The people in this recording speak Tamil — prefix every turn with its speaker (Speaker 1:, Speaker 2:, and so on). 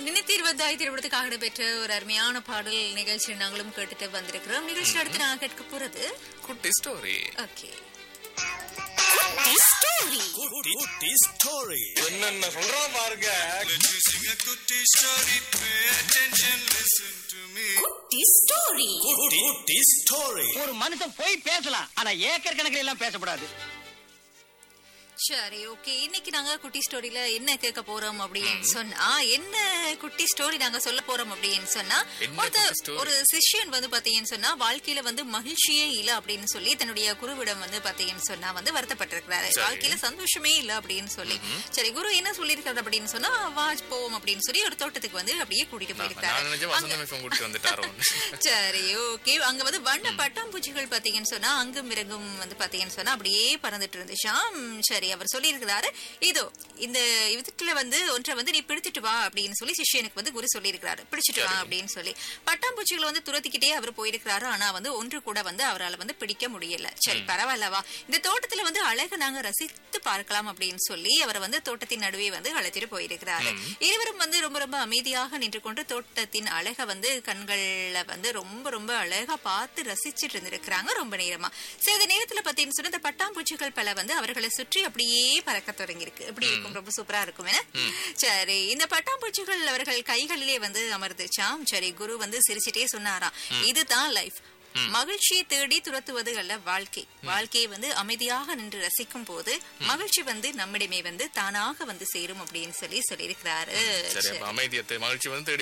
Speaker 1: நினைத்தீர்வதாய் திரைப்படத்துக்காக இடம்பெற்ற ஒரு அருமையான பாடல் நிகழ்ச்சி நாங்களும் கேட்டுட்டு வந்திருக்கிறோம் நிகழ்ச்சி அடுத்து நாங்க கேட்க போறது
Speaker 2: குட்டி ஸ்டோரி
Speaker 1: ஓகே
Speaker 3: குட்டி குட்டி ஸ்டோரி
Speaker 2: என்னென்ன சொல்றான் பாருங்க
Speaker 4: Let me sing a goody story. Pay attention, listen to me.
Speaker 3: குட்டி குட்டி ஸ்டோரி
Speaker 5: ஒரு மனுஷன் போய் பேசலாம் ஆனா ஏக்கர் கணக்கில் எல்லாம் பேசக்கூடாது
Speaker 1: சரி ஓகே இன்னைக்கு நாங்க குட்டி ஸ்டோரியில என்ன கேட்க போறோம் அப்படின்னு சொன்னா என்ன குட்டி ஸ்டோரி நாங்க சொல்ல போறோம் அப்படின்னு சொன்னா
Speaker 2: என்ன
Speaker 1: ஒருத்தர்
Speaker 2: குட்டி story?
Speaker 1: ஒரு சிஷ்யன் வந்து பாத்தீங்கன்னு சொன்னா வாழ்க்கையில வந்து மகிழ்ச்சியே இல்ல அப்படின்னு சொல்லி தன்னுடைய குருவிடம் வந்து பாத்தீங்கன்னு சொன்னா வந்து வருத்தப்பட்டிருக்கிறாரு
Speaker 2: சரி.
Speaker 1: வாழ்க்கையில சந்தோஷமே இல்ல அப்படின்னு சொல்லி சரி குரு என்ன சொல்லியிருக்காரு அப்படின்னு சொன்னா வா போவோம் அப்படின்னு சொல்லி ஒரு தோட்டத்துக்கு வந்து அப்படியே கூட்டிட்டு
Speaker 2: நான் நினைச்ச
Speaker 1: போயிருக்காரு
Speaker 2: வசந்தம் FM கூட்டிட்டு வந்துட்டாரோ
Speaker 1: சரி ஓகே அங்க வந்து வண்ண பட்டாம்பூச்சிகள் பாத்தீங்கன்னு சொன்னா அங்கும் இறங்கும் வந்து பாத்தீங்கன்னு சொன்னா அப்படியே பறந்துட்டு இருந்துச்சாம் சரி அவர் சொல்லியிருக்கிறாரு இதோ இந்த இதுல வந்து ஒன்றை வந்து நீ பிடிச்சிட்டு வா அப்படின்னு சொல்லி சிஷ்யனுக்கு வந்து குரு சொல்லியிருக்கிறாரு பிடிச்சிட்டு வா
Speaker 2: சரி.
Speaker 1: அப்படின்னு சொல்லி பட்டாம்பூச்சிகளை வந்து துரத்திக்கிட்டே அவர் போயிருக்கிறாரு ஆனா வந்து ஒன்று கூட வந்து அவரால் வந்து பிடிக்க முடியல சரி பரவாயில்லவா இந்த தோட்டத்துல வந்து அழகு நாங்க ரசித்து பார்க்கலாம் அப்படின்னு சொல்லி அவர் வந்து தோட்டத்தின் நடுவே வந்து அழைத்திட்டு போயிருக்கிறாரு இருவரும் வந்து ரொம்ப ரொம்ப அமைதியாக நின்று கொண்டு தோட்டத்தின் அழக வந்து கண்கள்ல வந்து ரொம்ப ரொம்ப அழகா பார்த்து ரசிச்சிட்டு இருந்திருக்கிறாங்க ரொம்ப நேரமா சிறிது நேரத்துல பாத்தீங்கன்னு சொன்னா இந்த பட்டாம்பூச்சிகள் பல வந்து அவர்களை சுற்றி அப்படியே பறக்க தொடங்கி இருக்கு எப்படி இருக்கும் ரொம்ப சூப்பரா இருக்கும் என்ன? சரி இந்த பட்டாம்பூச்சிகள் அவர்கள் கைகளிலே வந்து அமர்ந்துச்சாம் சரி குரு வந்து சிரிச்சிட்டே சொன்னாராம் இதுதான் லைஃப் மகிழ்ச்சியை தேடி துரத்துவது அல்ல வாழ்க்கை வாழ்க்கையை வந்து அமைதியாக நின்று ரசிக்கும் போது மகிழ்ச்சி வந்து நம்மிடமே வந்து தானாக வந்து சேரும் அப்படின்னு சொல்லி சொல்லியிருக்கிறாரு
Speaker 2: சரி அப்ப அமைதியத்தை மகிழ்ச்சி வந்து தேடி